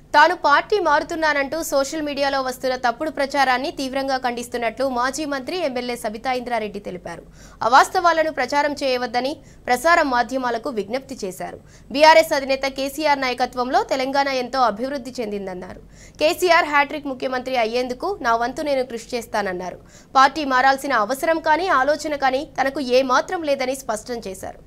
తాను party మారుతున్నానంటూ social మీడియాలో వస్తున్న తప్పుడు ప్రచారాన్ని తీవ్రంగా ఖండిస్తున్నట్లు మాజీ మంత్రి ఎమ్మెల్యే సబితా ఇంద్రారెడ్డి తెలిపారు అవాస్తవాలను ప్రచారం చేయవద్దని ప్రసార మాధ్యమాలకు విజ్ఞప్తి చేశారు బీఆర్ఎస్ అధినేత కేసీఆర్ నాయకత్వంలో తెలంగాణ ఎంతో అభివృద్ధి చెందిందన్నారు కేసీఆర్ హ్యాట్రిక్ ముఖ్యమంత్రి అయ్యేందుకు నా వంతు నేను కృషి చేస్తానన్నారు పార్టీ మారాల్సిన అవసరం కానీ ఆలోచన కానీ తనకు ఏమాత్రం లేదని స్పష్టం చేశారు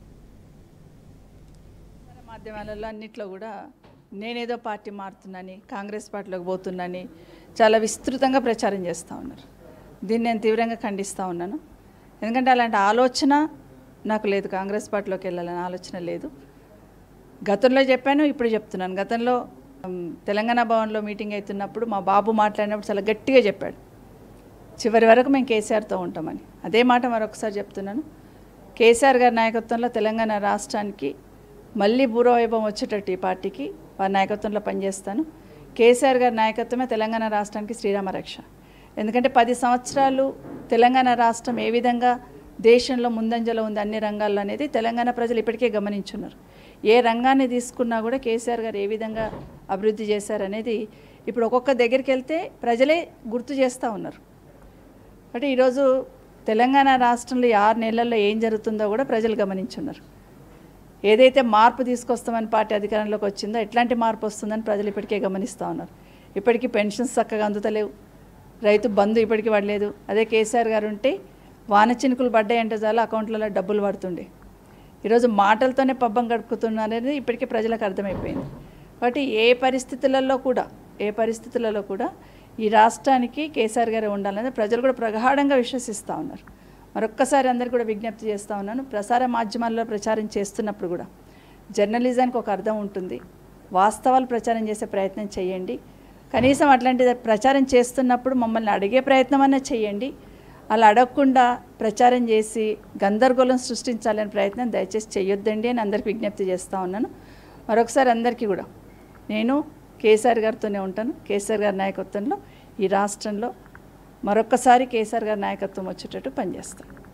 ప్రసార మాధ్యమాలలో అన్నిట్లో కూడా నేనేదో పార్టీ మారుతున్నాని కాంగ్రెస్ పార్టీలోకి పోతున్నాని చాలా విస్తృతంగా ప్రచారం చేస్తూ ఉన్నారు దీన్ని నేను తీవ్రంగా ఖండిస్తూ ఉన్నాను ఎందుకంటే అలాంటి ఆలోచన నాకు లేదు కాంగ్రెస్ పార్టీలోకి వెళ్ళాలని ఆలోచన లేదు గతంలో చెప్పాను ఇప్పుడు చెప్తున్నాను గతంలో ఉమ్, తెలంగాణ భవన్లో మీటింగ్ అవుతున్నప్పుడు మా బాబు మాట్లాడినప్పుడు చాలా గట్టిగా చెప్పాడు చివరి వరకు మేము కేసీఆర్తో ఉంటామని అదే మాట మరొకసారి చెప్తున్నాను కేసీఆర్ గారి నాయకత్వంలో తెలంగాణ రాష్ట్రానికి మళ్ళీ పూర్వవైభవం వచ్చేటట్టు ఈ పార్టీకి వారి నాయకత్వంలో పనిచేస్తాను కేసీఆర్ గారి నాయకత్వమే తెలంగాణ రాష్ట్రానికి శ్రీరామ రక్ష ఎందుకంటే పది సంవత్సరాలు తెలంగాణ రాష్ట్రం ఏ విధంగా దేశంలో ముందంజలో ఉంది అన్ని రంగాల్లో అనేది తెలంగాణ ప్రజలు ఇప్పటికే గమనించున్నారు ఏ రంగాన్ని తీసుకున్నా కూడా కేసీఆర్ గారు ఏ విధంగా అభివృద్ధి చేశారనేది ఇప్పుడు ఒక్కొక్క దగ్గరికి వెళ్తే ప్రజలే గుర్తు చేస్తూ ఉన్నారు అంటే ఈరోజు తెలంగాణ రాష్ట్రంలో ఈ ఆరు నెలల్లో ఏం జరుగుతుందో కూడా ప్రజలు గమనించున్నారు ఏదైతే మార్పు తీసుకొస్తామని పార్టీ అధికారంలోకి వచ్చిందో ఎట్లాంటి మార్పు వస్తుందని ప్రజలు ఇప్పటికే గమనిస్తూ ఉన్నారు ఇప్పటికీ పెన్షన్స్ చక్కగా అందుతలేవు రైతు బంధు ఇప్పటికీ పడలేదు అదే కేసీఆర్ గారు ఉంటే వాన చినుకులు పడ్డాయంటే చాలా అకౌంట్లలో డబ్బులు పడుతుండే ఈరోజు మాటలతోనే పబ్బం గడుపుతున్నారనేది ఇప్పటికే ప్రజలకు అర్థమైపోయింది కాబట్టి ఏ పరిస్థితులలో కూడా ఏ పరిస్థితులలో కూడా ఈ రాష్ట్రానికి కేసీఆర్ గారే ఉండాలని ప్రజలు కూడా ప్రగాఢంగా విశ్వసిస్తూ ఉన్నారు మరొక్కసారి అందరికీ కూడా విజ్ఞప్తి చేస్తూ ఉన్నాను ప్రసార మాధ్యమాల్లో ప్రచారం చేస్తున్నప్పుడు కూడా జర్నలిజానికి ఒక అర్థం ఉంటుంది వాస్తవాలు ప్రచారం చేసే ప్రయత్నం చేయండి కనీసం అట్లాంటిది ప్రచారం చేస్తున్నప్పుడు మమ్మల్ని అడిగే ప్రయత్నం అన్నా చేయండి అలా అడగకుండా ప్రచారం చేసి గందరగోళం సృష్టించాలనే ప్రయత్నం దయచేసి చేయొద్దండి అని అందరికి విజ్ఞప్తి చేస్తూ ఉన్నాను మరొకసారి అందరికీ కూడా నేను కేసీఆర్ గారితోనే ఉంటాను కేసీఆర్ గారి నాయకత్వంలో ఈ రాష్ట్రంలో మరొక్కసారి కేసీఆర్ గారి నాయకత్వం వచ్చేటట్టు పనిచేస్తాను